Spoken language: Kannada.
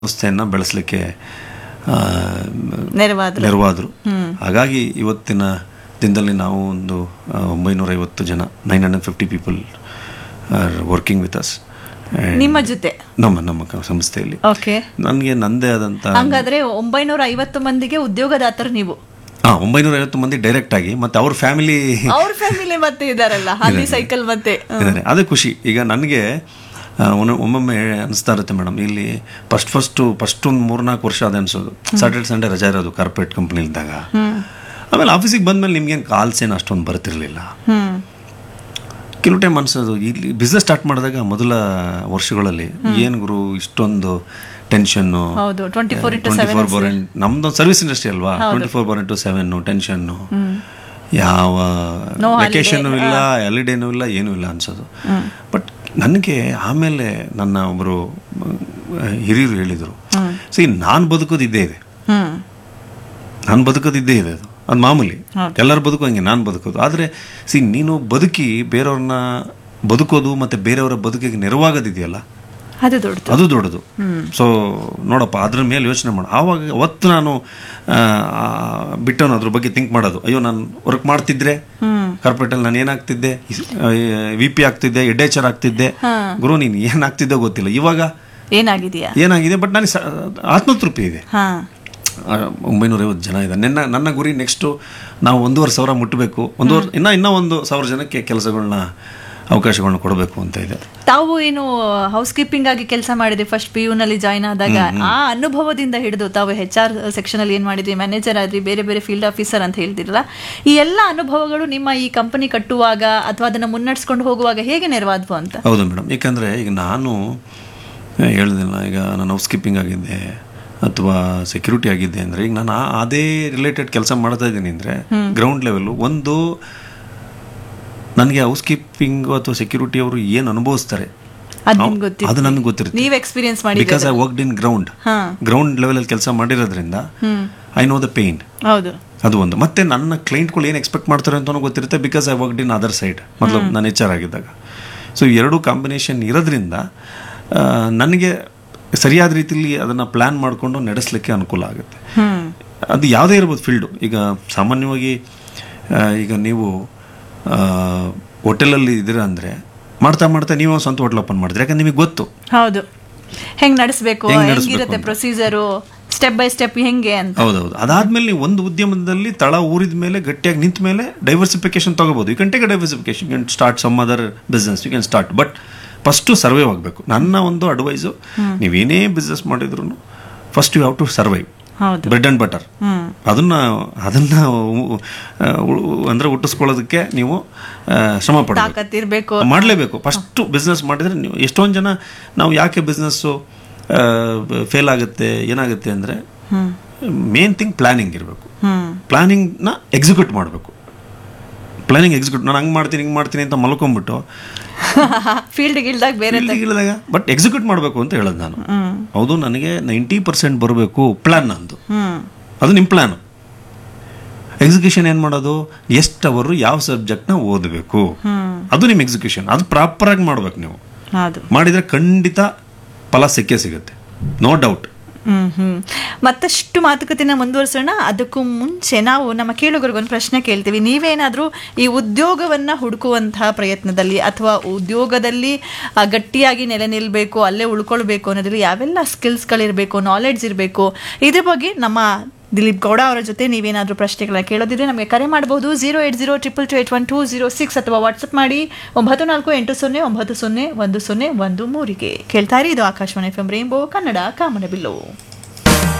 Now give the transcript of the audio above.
ಸಂಸ್ಥೆಯನ್ನು ಬೆಳೆಸಲಿಕ್ಕೆ ನೆರವಾದ್ರು ನೆರವಾದರು ಹಾಗಾಗಿ ಇವತ್ತಿನ ದಿನದಲ್ಲಿ ನಾವು ಒಂದು ಆ, ಒಂಬೈನೂರೈವತ್ತು ಜನ nine hundred fifty people are working with us ನಿಮ್ಮ ಜೊತೆ ನಮ್ಮ ನಮ್ಮ ಕ- ಸಂಸ್ಥೆಯಲ್ಲಿ ಓಕೆ ನನಗೆ ನಂದೇ ಆದಂಥ ಹಂಗಾದ್ರೆ ಒಂಬೈನೂರ ಐವತ್ತು ಮಂದಿಗೆ ಉದ್ಯೋಗದಾತರು ನೀವು ಹಾಂ ಒಂಬೈನೂರ ಐವತ್ತು ಮಂದಿ ಡೈರೆಕ್ಟ್ ಆಗಿ ಮತ್ತು ಅವ್ರ ಫ್ಯಾಮಿಲಿ ಅವ್ರ ಫ್ಯಾಮಿಲಿ ಮತ್ತೆ ಇದಾರಲ್ಲ ಹಾಲಿ ಸೈಕಲ್ ಮತ್ತೆ ಇದ್ದಾರೆ ಅದೇ ಖುಷಿ ಈಗ ನನಗೆ ಆ, ಒನ್ನ- ಒಮ್ಮೊಮ್ಮೆ ಅನಿಸ್ತಾ ಇರುತ್ತೆ ಮೇಡಮ್ ಇಲ್ಲಿ ಫಸ್ಟ್ ಫಸ್ಟು ಫಸ್ಟ್ ಒಂದು ಮೂರ್ನಾಲ್ಕು ವರ್ಷ ಅದೇ ಅನ್ಸೋದು ಸ್ಯಾಟರ್ಡೆ ಸಂಡೇ ರಜಾ ಇರೋದು ಕಾರ್ಪೊರೇಟ್ ಕಂಪ್ನಿ ಇದ್ದಾಗ ಆಮೇಲೆ ಆಫೀಸಿಗೆ ಬಂದ್ಮೇಲೆ ನಿಮ್ಗೇನು ಕಾಲ್ಸ್ ಏನು ಅಷ್ಟೊಂದು ಬರ್ತಿರ್ಲಿಲ್ಲ ಹ್ಮ್ ಕೆಲವು ಟೈಮ್ ಅನ್ಸೋದು ಇಲ್ಲಿ ಬಿಸ್ನೆಸ್ ಸ್ಟಾರ್ಟ್ ಮಾಡಿದಾಗ ಮೊದಲ ವರ್ಷಗಳಲ್ಲಿ ಏನು ಗುರು ಇಷ್ಟೊಂದು ಟೆನ್ಷನ್ನು ಹೌದು twenty four into twenty four bore ನಮ್ದು ಸರ್ವಿಸ್ ಇಂಡಸ್ಟ್ರಿ ಅಲ್ವಾ twenty four bore into seven ಟೆನ್ಷನ್ನು ಯಾವ ವೆಕೇಶನ್ ಇಲ್ಲ ಹಾಲಿಡೇನೂ ಇಲ್ಲ ಏನೂ ಇಲ್ಲ ಅನ್ಸೋದು ಬಟ್ ನನಗೆ ಆಮೇಲೆ ನನ್ನ ಒಬ್ಬರು ಹಿರಿಯರು ಹೇಳಿದರು ಸಿ ನಾನು ಬದುಕೋದು ಇದ್ದೇ ಇದೆ ಹ್ಮ್ ನಾನು ಬದುಕೋದು ಇದ್ದೇ ಇದೆ ಅದು ಅದು ಮಾಮೂಲಿ ಎಲ್ಲರೂ ಬದುಕು ಹಂಗೆ ನಾನು ಬದುಕೋದು ಆದರೆ ಸಿ ನೀನು ಬದುಕಿ ಬೇರೆಯವ್ರನ್ನ ಬದುಕೋದು ಮತ್ತು ಬೇರೆಯವರ ಬದುಕಿಗೆ ನೆರವಾಗೋದಿದೆಯಲ್ಲ ಅದು ದೊಡ್ಡದು ಅದು ದೊಡ್ಡದು ಸೊ ನೋಡಪ್ಪ ಅದ್ರ ಮೇಲೆ ಯೋಚನೆ ಮಾಡು ಆವಾಗ ಅವತ್ತು ನಾನು ಆ, ಆ, ಬಿಟ್ಟವನು ಅದ್ರ ಬಗ್ಗೆ ಥಿಂಕ್ ಮಾಡೋದು ಅಯ್ಯೋ ನಾನು ವರ್ಕ್ ಮಾಡ್ತಿದ್ರೆ ಕಾರ್ಪೊರೇಟಲ್ಲಿ ನಾನು ಏನಾಗ್ತಿದ್ದೆ ವಿ ಪಿ ಆಗ್ತಿದ್ದೆ ಎಡೇಚರ್ ಆಗ್ತಿದ್ದೆ ಗುರು ನೀನು ಏನಾಗ್ತಿದ್ದೆ ಗೊತ್ತಿಲ್ಲ ಇವಾಗ ಏನಾಗಿದೆಯಾ ಏನಾಗಿದೆ ಬಟ್ ನನಗೆ ಸ- ಆತ್ಮತೃಪ್ತಿ ಇದೆ ಹಾ ಆ, ಒಂಬೈನೂರೈವತ್ತು ಜನ ಇದೆ ನನ್ನ ನನ್ನ ಗುರಿ ನೆಕ್ಸ್ಟು ನಾವು ಒಂದೂವರೆ ಸಾವಿರ ಮುಟ್ಟಬೇಕು ಒಂದೂವರೆ ಇನ್ನೂ ಇನ್ನೂ ಒಂದು ಸಾವಿರ ಜನಕ್ಕೆ ಕೆಲಸಗಳನ್ನ ಅವಕಾಶಗಳನ್ನ ಕೊಡಬೇಕು ಅಂತ ಇದೆ ತಾವು ಏನು ಹೌಸ್ ಕೀಪಿಂಗ್ ಆಗಿ ಕೆಲಸ ಮಾಡಿದ್ರಿ ಫಸ್ಟ್ ಪಿ ಯು ನಲ್ಲಿ ಜಾಯ್ನ್ ಆದಾಗ ಆ ಅನುಭವದಿಂದ ಹಿಡಿದು ತಾವು ಹೆಚ್ ಆರ್ ಸೆಕ್ಷನ್ ಅಲ್ಲಿ ಏನ್ ಮಾಡಿದ್ರಿ ಮ್ಯಾನೇಜರ್ ಆದ್ರಿ ಬೇರೆ ಬೇರೆ ಫೀಲ್ಡ್ ಆಫೀಸರ್ ಅಂತ ಹೇಳ್ತಿರಲ್ಲ ಈ ಎಲ್ಲ ಅನುಭವಗಳು ನಿಮ್ಮ ಈ ಕಂಪನಿ ಕಟ್ಟುವಾಗ ಅಥವಾ ಅದನ್ನ ಮುನ್ನಡೆಸ್ಕೊಂಡು ಹೋಗುವಾಗ ಹೇಗೆ ನೆರವಾದ್ವು ಅಂತ ಹೌದು ಮೇಡಮ್ ಏಕೆಂದರೆ ಈಗ ನಾನು ಹೇಳ್ದಿಲ್ಲ ಈಗ ನಾನು ಹೌಸ್ ಕೀಪಿಂಗ್ ಆಗಿದ್ದೆ ಅಥವಾ ಸೆಕ್ಯೂರಿಟಿ ಆಗಿದ್ದೆ ಅಂದರೆ ಈಗ ನಾನು ಆ- ಅದೇ ರಿಲೇಟೆಡ್ ಕೆಲಸ ಮಾಡ್ತಾ ಇದ್ದೀನಿ ಅಂದರೆ ಗ್ರೌಂಡ್ ಲೆವೆಲ್ಲು ಒಂದು ನನಗೆ ಹೌಸ್ ಕೀಪಿಂಗ್ ಅಥವಾ ಸೆಕ್ಯೂರಿಟಿ ಅವರು ಏನು ಅನುಭವಿಸ್ತಾರೆ ಅದ್ ನಿಮ್ಗೆ ಗೊತ್ತಿತ್ತು ಅದು ನನಗೆ ಗೊತ್ತಿರುತ್ತೆ ನೀವ್ ಎಕ್ಸ್ಪೀರಿಯನ್ಸ್ ಮಾಡಿ because I worked in ground ಹಾ ಗ್ರೌಂಡ್ ಲೆವೆಲಲ್ಲಿ ಕೆಲಸ ಮಾಡಿರೋದ್ರಿಂದ ಐ ನೋ ದ ಪೇಯ್ನ್ ಹೌದು ಅದು ಒಂದು ಮತ್ತೆ ನನ್ನ ಕ್ಲೈಂಟ್ಗಳು ಏನು ಎಕ್ಸ್ಪೆಕ್ಟ್ ಮಾಡ್ತಾರೆ ಅಂತಲೂ ಗೊತ್ತಿರುತ್ತೆ because I worked in other side ಮೊದಲು ನಾನು ಎಚ್ ಆರ್ ಆಗಿದ್ದಾಗ ಸೊ ಎರಡು ಕಾಂಬಿನೇಷನ್ ಇರೋದ್ರಿಂದ ಆ, ನನಗೆ ಸರಿಯಾದ ರೀತಿಯಲ್ಲಿ ಅದನ್ನು ಪ್ಲ್ಯಾನ್ ಮಾಡಿಕೊಂಡು ನಡೆಸಲಿಕ್ಕೆ ಅನುಕೂಲ ಆಗುತ್ತೆ ಹ್ಮ್ ಅದು ಯಾವುದೇ ಇರ್ಬೋದು ಫೀಲ್ಡು ಈಗ ಸಾಮಾನ್ಯವಾಗಿ ಆ, ಈಗ ನೀವು ಹೋಟೆಲಲ್ಲಿ ಇದ್ದೀರಾ ಅಂದರೆ ಮಾಡ್ತಾ ಮಾಡ್ತಾ ನೀವು ಸ್ವಂತ ಹೋಟ್ಲ್ ಓಪನ್ ಮಾಡಿದ್ರೆ ಯಾಕಂದ್ರೆ ನಿಮಗೆ ಗೊತ್ತು ಹೌದು ಹೆಂಗ್ ನಡೆಸ್ಬೇಕು ಹೆಂಗ್ ನಡೆಸ್ಬೇಕು ಹೆಂಗಿರುತ್ತೆ ಪ್ರೊಸೀಜರು ಸ್ಟೆಪ್ ಬೈ ಸ್ಟೆಪ್ ಹೆಂಗೆ ಅಂತ ಹೌದೌದು ಅದಾದ್ಮೇಲೆ ನೀವು ಒಂದು ಉದ್ಯಮದಲ್ಲಿ ತಳ ಊರಿದ ಮೇಲೆ ಗಟ್ಟಿಯಾಗಿ ನಿಂತ ಮೇಲೆ ಡೈವರ್ಸಿಫಿಕೇಶನ್ ತಗೋಬಹುದು you can take a diversification you can start some other business you can start but first survive ಆಗಬೇಕು ನನ್ನ ಒಂದು ಅಡ್ವೈಸು ನೀವೇನೇ ಬಿಸ್ನೆಸ್ ಮಾಡಿದ್ರು first you have to survive ಹೌದು ಬ್ರೆಡ್ ಆ್ಯಂಡ್ ಬಟರ್ ಹ್ಮ್ ಅದನ್ನ ಅದನ್ನ ಉ- ಉ- ಅಂದ್ರೆ ಹುಟ್ಟಿಸ್ಕೊಳ್ಳೋದಕ್ಕೆ ನೀವು ಆ, ಶ್ರಮ ಪಡಬೇಕು ತಾಕತ್ತಿರ್ಬೇಕು ಮಾಡಲೇಬೇಕು ಫಸ್ಟು ಬಿಸ್ನೆಸ್ ಮಾಡಿದರೆ ನೀವು ಎಷ್ಟೊಂದು ಜನ ನಾವು ಯಾಕೆ ಬಿಸ್ನೆಸ್ಸು ಫೇಲ್ ಆಗುತ್ತೆ ಏನಾಗುತ್ತೆ ಅಂದರೆ ಹ್ಮ್ ಮೇನ್ ಥಿಂಗ್ ಪ್ಲಾನಿಂಗ್ ಇರಬೇಕು ಹ್ಮ್ ಪ್ಲಾನಿಂಗ್ನ ಎಕ್ಸಿಕ್ಯೂಟ್ ಮಾಡಬೇಕು ಪ್ಲಾನಿಂಗ್ ಎಕ್ಸಿಕ್ಯೂಟ್ ನಾನು ಹಂಗೆ ಮಾಡ್ತೀನಿ ಹಿಂಗೆ ಮಾಡ್ತೀನಿ ಅಂತ ಮಲ್ಕೊಂಡ್ಬಿಟ್ಟು ಫೀಲ್ಡ್ ಗಿಲ್ದಾಗ ಬೇರೆ ಇಳಿದಾಗ ಬಟ್ ಎಕ್ಸಿಕ್ಯೂಟ್ ಮಾಡಬೇಕು ಅಂತ ಹೇಳೋದು ನಾನು ಹ್ಮ್ ಹೌದು ನನಗೆ ನೈಂಟಿ ಪರ್ಸೆಂಟ್ ಬರಬೇಕು ಪ್ಲಾನ್ ನಂದು ಹ್ಮ್ ಅದು ನಿಮ್ಮ ಪ್ಲಾನು ಎಕ್ಸಿಕ್ಯೂಷನ್ ಏನು ಮಾಡೋದು ಎಷ್ಟು ಅವರು ಯಾವ ಸಬ್ಜೆಕ್ಟ್ನ ಓದಬೇಕು ಹ್ಮ್ ಅದು ನಿಮ್ಮ ಎಕ್ಸಿಕ್ಯೂಷನ್ ಅದು ಪ್ರಾಪರಾಗಿ ಮಾಡ್ಬೇಕು ನೀವು ಹೌದು ಮಾಡಿದರೆ ಖಂಡಿತ ಫಲ ಸಿಕ್ಕೇ ಸಿಗುತ್ತೆ ನೋ ಡೌಟ್ ಹ್ಮ್ ಹ್ಮ್ ಮತ್ತಷ್ಟು ಮಾತುಕತೆನ ಮುಂದುವರಿಸೋಣ ಅದಕ್ಕೂ ಮುಂಚೆ ನಾವು ನಮ್ಮ ಕೇಳುಗರಿಗೊಂದು ಪ್ರಶ್ನೆ ಕೇಳ್ತೀವಿ ನೀವೇನಾದರೂ ಈ ಉದ್ಯೋಗವನ್ನ ಹುಡುಕುವಂತಹ ಪ್ರಯತ್ನದಲ್ಲಿ ಅಥವಾ ಉದ್ಯೋಗದಲ್ಲಿ ಆ, ಗಟ್ಟಿಯಾಗಿ ನೆಲೆ ನಿಲ್ಲಬೇಕು ಅಲ್ಲೇ ಉಳ್ಕೊಳ್ಬೇಕು ಅನ್ನೋದ್ರಲ್ಲಿ ಯಾವೆಲ್ಲ ಸ್ಕಿಲ್ಸ್ಗಳಿರಬೇಕು ನಾಲೆಡ್ಜ್ ಇರಬೇಕು ಇದ್ರ ಬಗ್ಗೆ ನಮ್ಮ ದಿಲೀಪ್ ಗೌಡ ಅವರ ಜೊತೆ ನೀವೇನಾದರೂ ಪ್ರಶ್ನೆಗಳನ್ನ ಕೇಳೋದಿದ್ರೆ ನಮಗೆ ಕರೆ ಮಾಡಬಹುದು zero eight zero triple two eight one two zero six ಅಥವಾ ವಾಟ್ಸಪ್ ಮಾಡಿ ಒಂಬತ್ತು ನಾಲ್ಕು ಎಂಟು ಸೊನ್ನೆ ಒಂಬತ್ತು ಸೊನ್ನೆ ಒಂದು ಸೊನ್ನೆ ಒಂದು ಮೂರಿಗೆ ಕೇಳ್ತಾ ಇರಿ ಇದು Akashvani F M rainbow Kannada ಕಾಮನಬಿಲ್ಲು